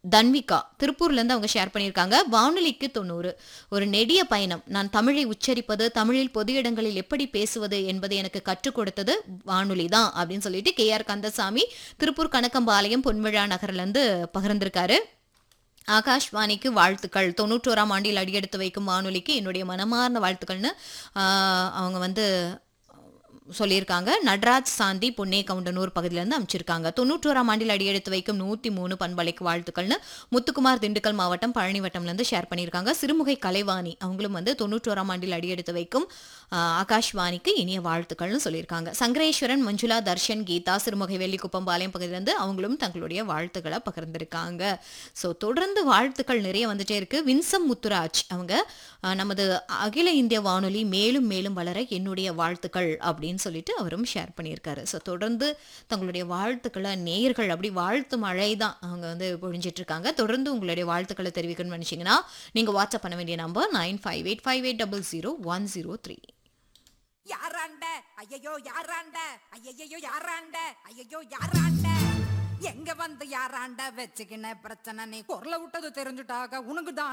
தன்விகா திருப்பூர்லேருந்து அவங்க ஷேர் பண்ணியிருக்காங்க வானொலிக்கு தொண்ணூறு ஒரு நெடிய பயணம் நான் தமிழை உச்சரிப்பது தமிழில் பொது இடங்களில் எப்படி பேசுவது என்பதை எனக்கு கற்றுக் கொடுத்தது வானொலி தான் அப்படின்னு சொல்லிட்டு கே ஆர் கந்தசாமி திருப்பூர் கணக்கம்பாளையம் பொன்விழா நகர்லேருந்து பகிர்ந்திருக்காரு ஆகாஷ்வாணிக்கு வாழ்த்துக்கள் தொண்ணூற்றோராம் ஆண்டில் அடியெடுத்து வைக்கும் வானொலிக்கு என்னுடைய மனமார்ந்த வாழ்த்துக்கள்னு ஆஹ், அவங்க வந்து சொல்லியிருக்காங்க நட்ராஜ் சாந்தி புன்னே கவுண்டனூர் பகுதியிலேருந்து அமைச்சிருக்காங்க தொண்ணூற்றோராம் ஆண்டில் அடியெடுத்து வைக்கும் நூற்றி மூணு பண்பலைக்கு வாழ்த்துக்கள்னு முத்துக்குமார் திண்டுக்கல் மாவட்டம் பழனி வட்டம்லேருந்து ஷேர் பண்ணியிருக்காங்க சிறுமுகை கலைவாணி அவங்களும் வந்து தொண்ணூற்றோராம் ஆண்டில் அடியெடுத்து வைக்கும் ஆஹ், ஆகாஷ்வாணிக்கு இனிய வாழ்த்துக்கள்னு சொல்லியிருக்காங்க சங்கரேஸ்வரன் மஞ்சுளா தர்ஷன் கீதா சிறுமுகை வெள்ளிக்குப்பம் பாளையம் பகுதியிலேருந்து அவங்களும் தங்களுடைய வாழ்த்துக்களை பகிர்ந்திருக்காங்க ஸோ தொடர்ந்து வாழ்த்துக்கள் நிறைய வந்துட்டே இருக்கு வின்சம் முத்துராஜ் அவங்க ஆஹ், நமது அகில இந்திய வானொலி மேலும் மேலும் வளர என்னுடைய வாழ்த்துக்கள் அப்படின்னு சொல்லிட்டு அவரும் ஷேர் பண்ணியிருக்காரு ஸோ தொடர்ந்து தங்களுடைய வாழ்த்துக்களை நேயர்கள் அப்படி வாழ்த்து மழை தான் அவங்க வந்து பொழிஞ்சிட்டு இருக்காங்க தொடர்ந்து உங்களுடைய வாழ்த்துக்களை தெரிவிக்கணும்னு நினைச்சீங்கன்னா நீங்க வாட்ஸ்அப் பண்ண வேண்டிய number nine five eight five eight double zero one zero three யாராண்ட ஐயையோ யாராண்ட ஐயையோ யாராண்ட ஐயையோ யாராண்ட எங்க வந்து யாராண்ட வச்சுக்கின பிரச்சனை நீ குரல விட்டது தெரிஞ்சுட்டாக உனக்கு தான்